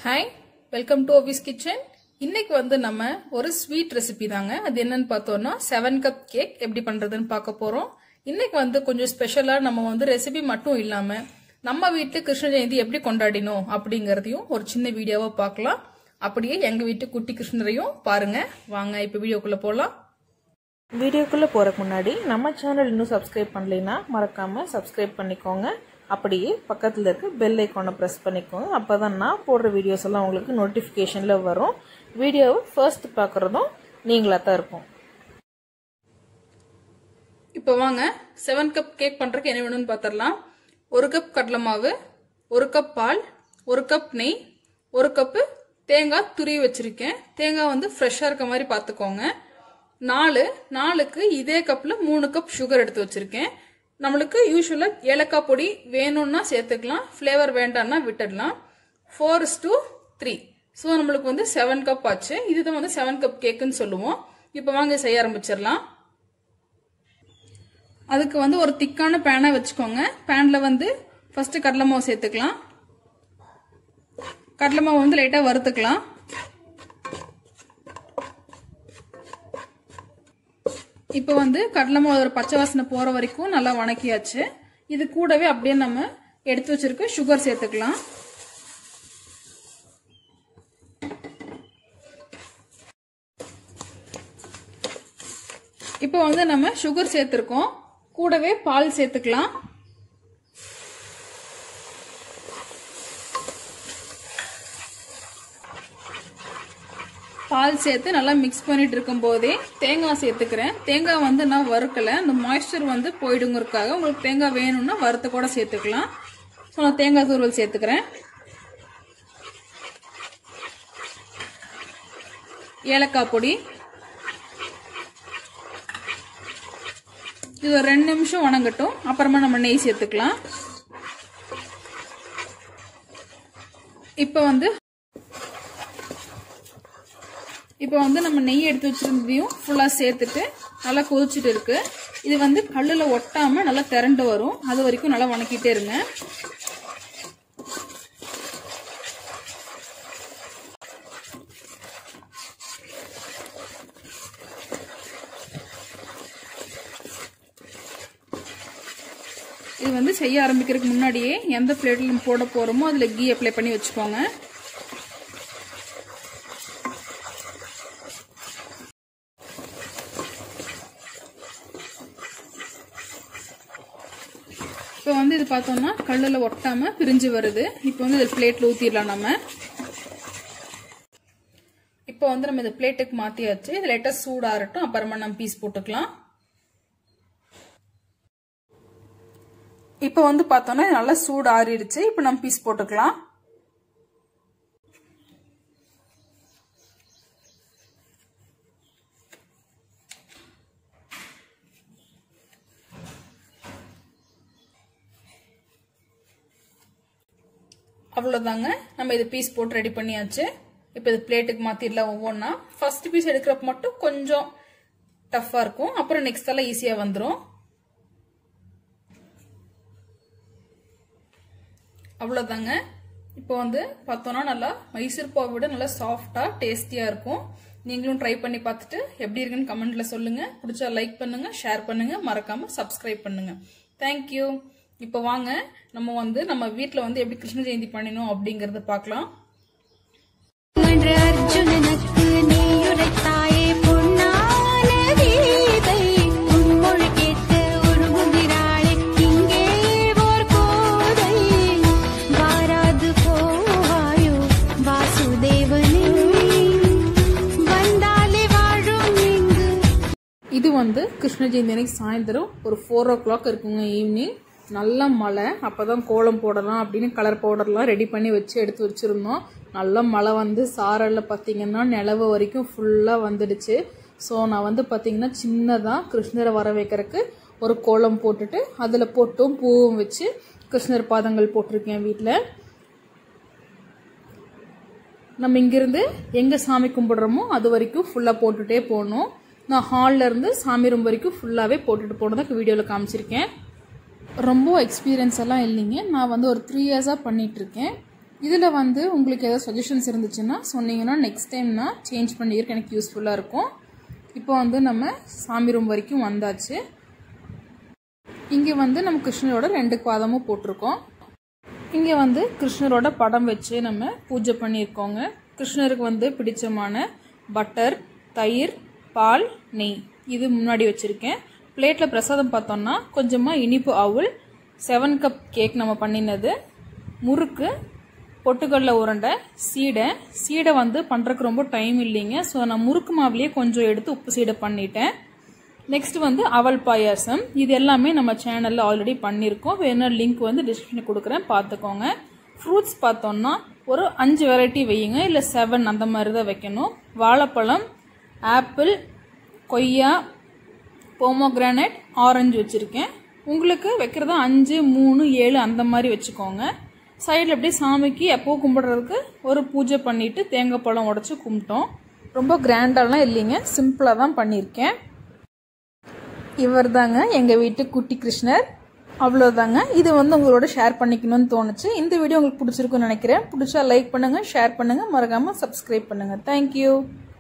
hi welcome to Ovi's kitchen இன்னைக்கு வந்து நம்ம ஒரு ஸ்வீட் ரெசிபி தாங்க அது என்னன்னு பார்த்தோம்னா செவன் கப் கேக் எப்படி பண்றதுன்னு பார்க்க போறோம் இன்னைக்கு வந்து கொஞ்சம் ஸ்பெஷலா நம்ம வந்து ரெசிபி மட்டும் இல்லாம நம்ம வீட்டு கிருஷ்ண ஜெயந்தி எப்படி கொண்டாடினோம் அப்படிங்கறதையும் ஒரு சின்ன வீடியோவா பார்க்கலாம் அப்படியே எங்க வீட்டு குட்டி கிருஷ்ணரையும் பாருங்க வாங்க இப்ப வீடியோக்குள்ள போலாம் வீடியோக்குள்ளே போகிறக்கு முன்னாடி நம்ம சேனல் இன்னும் சப்ஸ்கிரைப் பண்ணலைன்னா மறக்காமல் சப்ஸ்கிரைப் பண்ணிக்கோங்க அப்படியே பக்கத்தில் இருக்க பெல் ஐக்கானை ப்ரெஸ் பண்ணிக்கோங்க அப்போ தான் நான் போடுற வீடியோஸ் எல்லாம் உங்களுக்கு நோட்டிஃபிகேஷனில் வரும் வீடியோவை ஃபர்ஸ்ட் பார்க்குறதும் நீங்களாக தான் இருக்கும் இப்போ வாங்க செவன் கப் கேக் பண்றதுக்கு என்ன வேணும்னு பார்த்துடலாம் ஒரு கப் கடலை மாவு ஒரு கப் பால் ஒரு கப் நெய் ஒரு கப்பு தேங்காய் துருவி வச்சிருக்கேன் தேங்காய் வந்து ஃப்ரெஷ்ஷாக இருக்க மாதிரி பார்த்துக்கோங்க நாலு நாலுக்கு இதே கப்பில் மூணு கப் சுகர் எடுத்து வச்சிருக்கேன் நம்மளுக்கு யூஸ்வலாக ஏலக்காய் பொடி வேணும்னா சேர்த்துக்கலாம் ஃப்ளேவர் வேண்டாம்னா விட்டுடலாம் ஃபோர் டூ த்ரீ ஸோ நம்மளுக்கு வந்து செவன் கப் ஆச்சு இதுதான் வந்து செவன் கப் கேக்குன்னு சொல்லுவோம் இப்போ வாங்க செய்ய ஆரம்பிச்சிடலாம் அதுக்கு வந்து ஒரு திக்கான பேனை வச்சுக்கோங்க பேனில் வந்து ஃபர்ஸ்ட் கடலை மாவு சேர்த்துக்கலாம் கடலை மாவு வந்து லைட்டாக வறுத்துக்கலாம் இப்போ வந்து கடலை மாவு ஒரு பச்சை வாசனை போகிற வரைக்கும் நல்லா வணக்கியாச்சு இது கூடவே அப்படியே நம்ம எடுத்து வச்சிருக்க சுகர் சேர்த்துக்கலாம் இப்போ வந்து நம்ம சுகர் சேர்த்துருக்கோம் கூடவே பால் சேர்த்துக்கலாம் பால் சேர்த்து நல்லா மிக்ஸ் பண்ணிட்டு இருக்கும் போதே தேங்காய் சேர்த்துக்கிறேன் தேங்காய் வந்து நான் வறுக்கல அந்த மாய்ஸ்சர் வந்து போயிடுங்கிறதுக்காக உங்களுக்கு தேங்காய் வேணும்னா வறுத்து கூட சேர்த்துக்கலாம் ஸோ நான் தேங்காய் துருவல் சேர்த்துக்கிறேன் ஏலக்காய் பொடி இது ஒரு ரெண்டு நிமிஷம் வணங்கட்டும் அப்புறமா நம்ம நெய் சேர்த்துக்கலாம் இப்போ வந்து இப்போ வந்து நம்ம நெய் எடுத்து வச்சிருந்ததையும் ஃபுல்லாக சேர்த்துட்டு நல்லா கொதிச்சுட்டு இருக்கு இது வந்து கல்லில் ஒட்டாமல் நல்லா திரண்டு வரும் அது வரைக்கும் நல்லா வணக்கிட்டே இருங்க இது வந்து செய்ய ஆரம்பிக்கிறதுக்கு முன்னாடியே எந்த பிளேட்டில் நம்ம போட போகிறோமோ அதில் கீ அப்ளை பண்ணி வச்சுக்கோங்க இப்போ வந்து இது பார்த்தோம்னா கல்லில் ஒட்டாம பிரிஞ்சு வருது இப்போ வந்து இது பிளேட்ல ஊத்திடலாம் நம்ம இப்போ வந்து நம்ம இந்த பிளேட்டுக்கு மாத்தியாச்சு இது லைட்டாக சூடாகட்டும் அப்புறமா நம்ம பீஸ் போட்டுக்கலாம் இப்போ வந்து பார்த்தோம்னா நல்லா சூடு ஆறிடுச்சு இப்போ நம்ம பீஸ் போட்டுக்கலாம் அவ்வளோதாங்க நம்ம இது பீஸ் போட்டு ரெடி பண்ணியாச்சு இப்போ இது பிளேட்டுக்கு மாற்றிடலாம் ஒவ்வொன்றா ஃபர்ஸ்ட் பீஸ் எடுக்கிறப்ப மட்டும் கொஞ்சம் டஃப்பாக இருக்கும் அப்புறம் நெக்ஸ்ட் எல்லாம் ஈஸியாக வந்துடும் அவ்வளோதாங்க இப்போ வந்து பார்த்தோன்னா நல்லா மைசூர் பாவை விட நல்லா சாஃப்டாக டேஸ்டியாக இருக்கும் நீங்களும் ட்ரை பண்ணி பார்த்துட்டு எப்படி இருக்குன்னு கமெண்ட்ல சொல்லுங்க பிடிச்சா லைக் பண்ணுங்க ஷேர் பண்ணுங்க மறக்காம சப்ஸ்கிரைப் பண்ணுங்க தேங்க்யூ இப்போ வாங்க நம்ம வந்து நம்ம வீட்டில் வந்து எப்படி கிருஷ்ண ஜெயந்தி பண்ணினோம் அப்படிங்கறத பார்க்கலாம் மன்ற அர்ஜுனனுக்கு நீயுரைத்தாயே பொன்னான கீதை உன்மொழி கேட்டு உருகுகிறாளே இங்கே ஓர் கோதை வாராது போவாயோ வாசுதேவனே வந்தாலே வாழும் இங்கு இது வந்து கிருஷ்ண ஜெயந்தி அன்னைக்கு சாயந்தரம் ஒரு ஃபோர் ஓ கிளாக் இருக்குங்க ஈவினிங் நல்ல மழை அப்பதான் கோலம் போடலாம் அப்படின்னு கலர் பவுடர்லாம் ரெடி பண்ணி வச்சு எடுத்து வச்சிருந்தோம் நல்ல மழை வந்து சாரலில் பார்த்தீங்கன்னா நிலவு வரைக்கும் ஃபுல்லாக வந்துடுச்சு ஸோ நான் வந்து பார்த்தீங்கன்னா சின்னதாக கிருஷ்ணரை வர வைக்கிறதுக்கு ஒரு கோலம் போட்டுட்டு அதில் பொட்டும் பூவும் வச்சு கிருஷ்ணர் பாதங்கள் போட்டிருக்கேன் வீட்டில் நம்ம இங்கிருந்து எங்கே சாமி கும்பிடுறோமோ அது வரைக்கும் ஃபுல்லாக போட்டுட்டே போகணும் நான் ஹாலில் இருந்து சாமி ரூம் வரைக்கும் ஃபுல்லாகவே போட்டுட்டு போனதை வீடியோவில் காமிச்சிருக்கேன் ரொம்ப எக்ஸ்பீரியன்ஸ் எல்லாம் இல்லைங்க நான் வந்து ஒரு த்ரீ இயர்ஸாக பண்ணிகிட்ருக்கேன் இதில் வந்து உங்களுக்கு ஏதாவது சஜஷன்ஸ் இருந்துச்சுன்னா சொன்னீங்கன்னா நெக்ஸ்ட் டைம் நான் சேஞ்ச் பண்ணியிருக்க எனக்கு யூஸ்ஃபுல்லாக இருக்கும் இப்போ வந்து நம்ம சாமி ரூம் வரைக்கும் வந்தாச்சு இங்கே வந்து நம்ம கிருஷ்ணரோட ரெண்டு பாதமும் போட்டிருக்கோம் இங்கே வந்து கிருஷ்ணரோட படம் வச்சு நம்ம பூஜை பண்ணியிருக்கோங்க கிருஷ்ணருக்கு வந்து பிடிச்சமான பட்டர் தயிர் பால் நெய் இது முன்னாடி வச்சுருக்கேன் பிளேட்டில் பிரசாதம் பார்த்தோம்னா கொஞ்சமாக இனிப்பு அவுள் செவன் கப் கேக் நம்ம பண்ணினது முறுக்கு பொட்டுக்கடலை உருண்டை சீடை சீடை வந்து பண்ணுறதுக்கு ரொம்ப டைம் இல்லைங்க ஸோ நான் முறுக்கு மாவுலேயே கொஞ்சம் எடுத்து உப்பு சீடை பண்ணிட்டேன் நெக்ஸ்ட் வந்து அவல் பாயாசம் இது எல்லாமே நம்ம சேனலில் ஆல்ரெடி பண்ணியிருக்கோம் வேணா லிங்க் வந்து டிஸ்கிரிப்ஷனில் கொடுக்குறேன் பார்த்துக்கோங்க ஃப்ரூட்ஸ் பார்த்தோம்னா ஒரு அஞ்சு வெரைட்டி வையுங்க இல்லை செவன் அந்த மாதிரி தான் வைக்கணும் வாழைப்பழம் ஆப்பிள் கொய்யா போமோகிரானட் ஆரஞ்சு வச்சுருக்கேன் உங்களுக்கு வைக்கிறதா அஞ்சு மூணு ஏழு அந்த மாதிரி வச்சுக்கோங்க சைடில் அப்படியே சாமிக்கு எப்போ கும்பிடுறதுக்கு ஒரு பூஜை பண்ணிவிட்டு தேங்காய் பழம் உடச்சி கும்பிட்டோம் ரொம்ப கிராண்டாலாம் இல்லைங்க சிம்பிளாக தான் பண்ணியிருக்கேன் இவர் தாங்க எங்கள் வீட்டு குட்டி கிருஷ்ணர் அவ்வளோதாங்க இது வந்து உங்களோட ஷேர் பண்ணிக்கணும்னு தோணுச்சு இந்த வீடியோ உங்களுக்கு பிடிச்சிருக்குன்னு நினைக்கிறேன் பிடிச்சா லைக் பண்ணுங்கள் ஷேர் பண்ணுங்கள் மறக்காமல் சப்ஸ்கிரைப் பண்ணுங்கள் தேங்க்யூ